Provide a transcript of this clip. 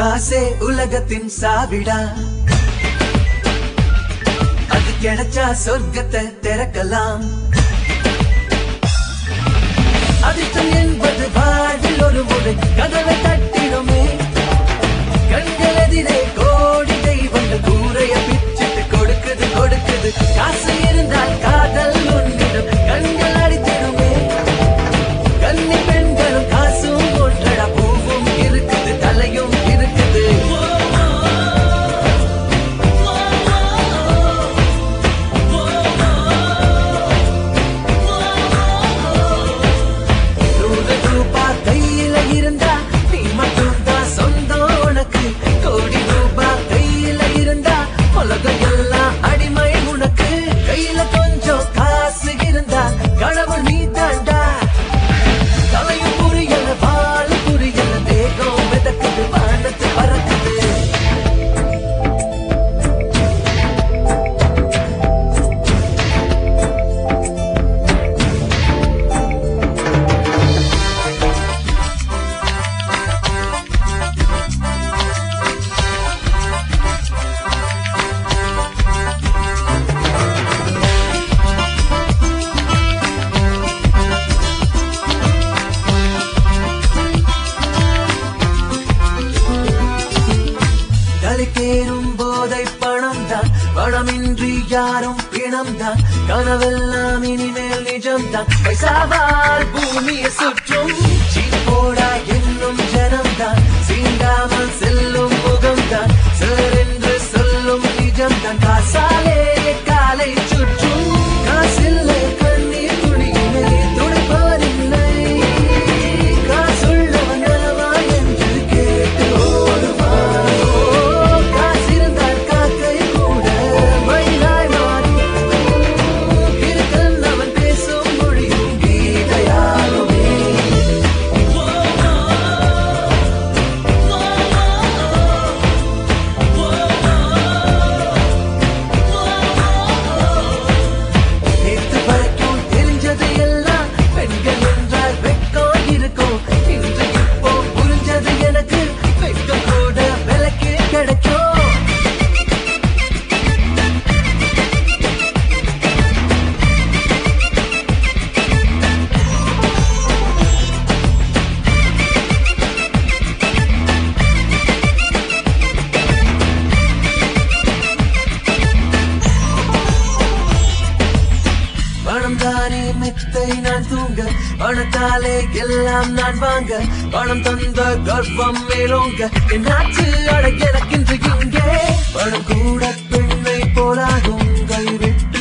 காசே உலகத்தின் சாவிடா அது கிடைச்சா சொர்க்கத்தை திறக்கலாம் அதிர்ஷ்டம் என்பது வாழ்வில் ஒரு முறை கதவை தட்டிடுமே கண்கள் எதிரே கோடி தெய்வங்கள் கூரைய பிச்சிட்டு கொடுக்குது கொடுக்குது காசு இருந்தால் காதல் உன்னிடம் கண்கள் அடித்திடுமே கன்னி பெண்களும் காசும் ஒன்றடா பூவும் இருக்குது தலையும் இருக்குது நூறு ரூபாய் கையில இருந்தா நீ மட்டும் தான் சொந்தம் உனக்கு கோடி ரூபாய் கையில இருந்தா உலகம் எல்லாம் அடிமை உனக்கு கையில கொஞ்சம் காசு இருந்தா கடவுள் நீ தாண்டா தலையும் புரியல வாழ புரியல தேகம் மிதக்குது வானத்து பறக்குது தலைக்கேறும் போதை பணம் தான் பணமின்றி யாரும் பிணம் தான் கனவெல்லாம் இனிமேல் நிஜம் தான் பைசாவால் பூமியை சுற்றும் சீப்போடா என்னும் ஜனம் தான் சீண்டாமல் செல்லும் முகம் தான் சிலர் என்று சொல்லும் நிஜம் தான் காசாலே காலை சுற்றும் காசில்லை கண்ணீர் துணியிலே துடைப்பாரில்லை காசுள்ளவன் நலவா என்று கேட்டு ஓடுவான் ஓ, காசிருந்தால் காக்கை கூட மயிலாய் மாறும் இருக்கன் அவன் பேசும் மொழியும் கீதையாகுமே நேத்து வரைக்கும் தெரிஞ்சது எல்லாம் பெண்கள் என்றால் வெட்கம் இருக்கும் இன்று இப்போ புரிஞ்சது எனக்கு வெட்கம் கூட விலைக்கு கிடைக்கும் பணம் தானே மெத்தை நான் தூங்க பணத்தாலே எல்லாம் நான் வாங்க பணம் தந்த கர்வம் மேலோங்க என் நாட்டு அட எனக்கின்று இங்கே பணம் கூட பெண்ணை போலாகும் கைவிட்டு